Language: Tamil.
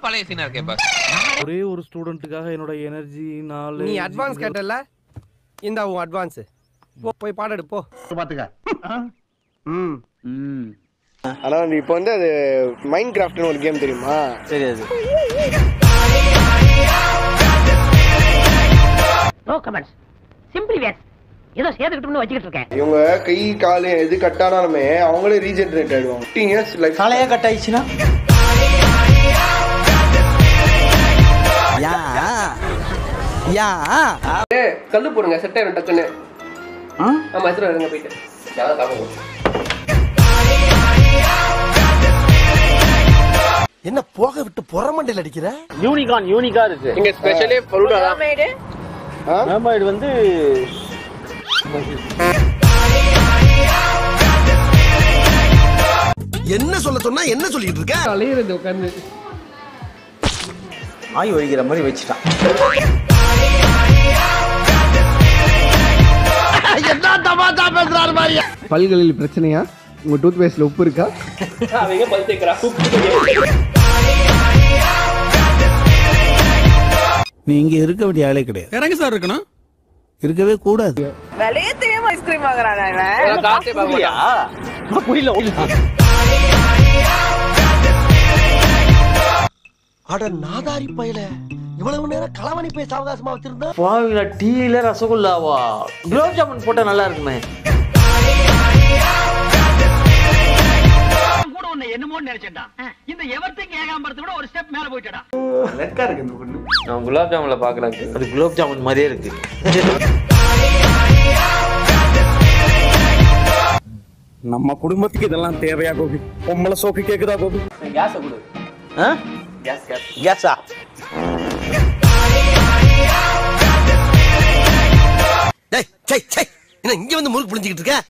பழைய சீனா இருக்கே பாஸ் ஒரே ஒரு ஸ்டூடெண்ட்டுக்காக என்னோட எனர்ஜி நாலு நீ அட்வான்ஸ் கேட்டல இந்த உன் அட்வான்ஸ் போ போய் பாடம் எடு போ பாத்துக்க ம் ஆனா வந்து இப்போ வந்து அது மைண்ட் கிராஃப்ட்னு ஒரு கேம் தெரியுமா தெரியாது நோ கமெண்ட்ஸ் சிம்பிளி வேஸ் ஏதோ சேர்த்துக்கிட்டோம்னு வச்சுக்கிட்டு இருக்கேன் இவங்க கை கால் எது கட்டானாலுமே அவங்களே ரீஜென்ரேட் ஆயிடுவாங்க ஃபிஃப்டீன் இயர்ஸ் லைஃப் காலையா கட் ஆயிடுச்சுன்னா யா யா கல்லு போடுங்க செட் ஆயிடும் டக்குன்னு ஆமா எடுத்துட்டு வருங்க போயிட்டு என்ன போக விட்டு புறமண்டையில் அடிக்கிற யூனிகான் யூனிக்கா இருக்கு இங்க ஸ்பெஷலே ஃபலூடா தான் மேமாய்டு வந்து என்ன சொல்ல சொன்னா என்ன சொல்லிட்டு இருக்க அலையிறது உட்காந்து ஆய் ஒழிக்கிற மாதிரி வச்சுட்டான் பல்களில் பிரச்சனையா உங்க டூத் பேஸ்ட்ல உப்பு இருக்கா அவங்க பல் தேய்க்கிறா நீ இங்க இருக்க வேண்டிய ஆளே கிடையாது இறங்க சார் இருக்கணும் இருக்கவே கூடாது விலையே தெரியாம ஐஸ்கிரீம் வாங்குறான் இவன் காசே பார்க்க மாட்டான். புரியல அட நாதாரி பயல இவ்வளவு நேரம் களவணி போய் சாவகாசமா வச்சிருந்தா பாவிங்களா டீல ரசகுல்லாவா குலோப் ஜாமுன் போட்டா நல்லா இருக்குமே கூட உன்னை என்னமோ நினைச்சேன்டா இந்த எவர்த்தையும் ஏகாம்பரத்தை விட ஒரு ஸ்டெப் மேல போயிட்டடா நான் குலாப் ஜாமுன்ல பாக்குறேன் அது குலோப் ஜாமுன் மாதிரியே இருக்கு நம்ம குடும்பத்துக்கு இதெல்லாம் தேவையா கோபி பொம்பளை சோக்கு கேக்குதா கோபி கேஸ கொடு கேஸ் கேஸ் கேஸா டேய் சை சை என்ன இங்க வந்து முறுக்கு புளிஞ்சிக்கிட்டு இருக்க